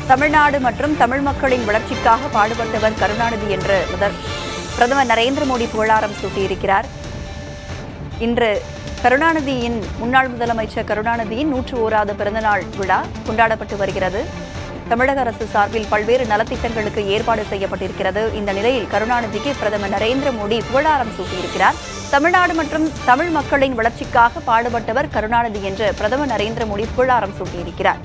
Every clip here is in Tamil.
தமிழ்நாடு மற்றும் தமிழ் மக்களின் வளர்ச்சிக்காக பாடுபட்டவர் கருணாநிதி என்று முதல் பிரதமர் நரேந்திர மோடி புகழாரம் சூட்டியிருக்கிறார் இன்று கருணாநிதியின் முன்னாள் முதலமைச்சர் கருணாநிதியின் நூற்று ஓராவது பிறந்தநாள் விழா கொண்டாடப்பட்டு வருகிறது தமிழக அரசு சார்பில் பல்வேறு நலத்திட்டங்களுக்கு ஏற்பாடு செய்யப்பட்டிருக்கிறது இந்த நிலையில் கருணாநிதிக்கு பிரதமர் நரேந்திர மோடி புகழாரம் சூட்டியிருக்கிறார் தமிழ்நாடு மற்றும் தமிழ் மக்களின் வளர்ச்சிக்காக பாடுபட்டவர் கருணாநிதி என்று பிரதமர் நரேந்திர மோடி புகழாரம் சூட்டியிருக்கிறார்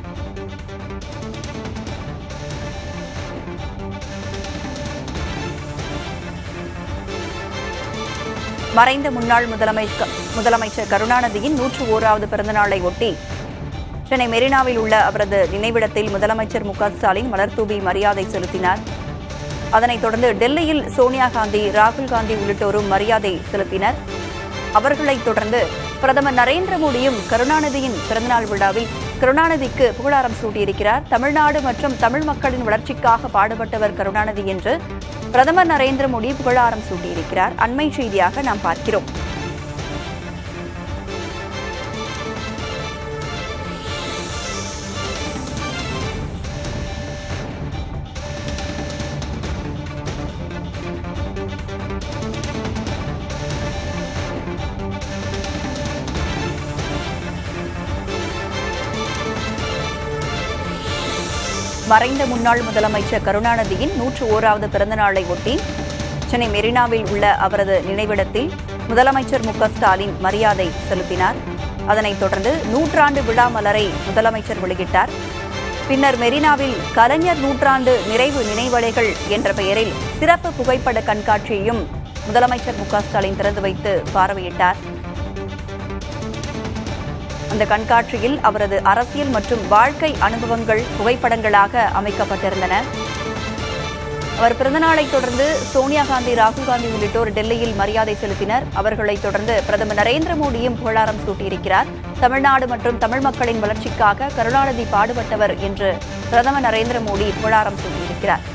மறைந்த முன்னாள் முதலமைச்சர் முதலமைச்சர் கருணாநிதியின் நூற்று ஓராவது பிறந்தநாளை ஒட்டி சென்னை மெரினாவில் உள்ள அவரது நினைவிடத்தில் முதலமைச்சர் மு க ஸ்டாலின் மலர்தூவி மரியாதை செலுத்தினார் அதனைத் தொடர்ந்து டெல்லியில் சோனியா காந்தி ராகுல் காந்தி உள்ளிட்டோரும் மரியாதை செலுத்தினர் அவர்களைத் தொடர்ந்து பிரதமர் நரேந்திர மோடியும் கருணாநிதியின் பிறந்தநாள் விழாவில் கருணாநிதிக்கு புகழாரம் சூட்டியிருக்கிறார் தமிழ்நாடு மற்றும் தமிழ் மக்களின் வளர்ச்சிக்காக பாடுபட்டவர் கருணாநிதி என்று பிரதமர் நரேந்திர மோடி புகழாரம் சூட்டியிருக்கிறார் அண்மை செய்தியாக நாம் பார்க்கிறோம் மறைந்த முன்னாள் முதலமைச்சர் கருணாநிதியின் நூற்று ஓராவது பிறந்தநாளை ஒட்டி சென்னை மெரினாவில் உள்ள அவரது நினைவிடத்தில் முதலமைச்சர் மு க ஸ்டாலின் மரியாதை செலுத்தினார் அதனைத் தொடர்ந்து நூற்றாண்டு விழா மலரை முதலமைச்சர் வெளியிட்டார் பின்னர் மெரினாவில் கலைஞர் நூற்றாண்டு நிறைவு நினைவலைகள் என்ற பெயரில் சிறப்பு புகைப்பட கண்காட்சியையும் முதலமைச்சர் மு க ஸ்டாலின் திறந்து வைத்து பார்வையிட்டார் அந்த கண்காட்சியில் அவரது அரசியல் மற்றும் வாழ்க்கை அனுபவங்கள் புகைப்படங்களாக அமைக்கப்பட்டிருந்தன அவர் பிறந்தநாளைத் தொடர்ந்து சோனியா காந்தி ராகுல் காந்தி உள்ளிட்டோர் டெல்லியில் மரியாதை செலுத்தினர் அவர்களைத் தொடர்ந்து பிரதமர் நரேந்திர மோடியும் புகழாரம் சூட்டியிருக்கிறார் தமிழ்நாடு மற்றும் தமிழ் மக்களின் வளர்ச்சிக்காக கருணாநிதி பாடுபட்டவர் என்று பிரதமர் நரேந்திர மோடி புகழாரம் சூட்டியிருக்கிறார்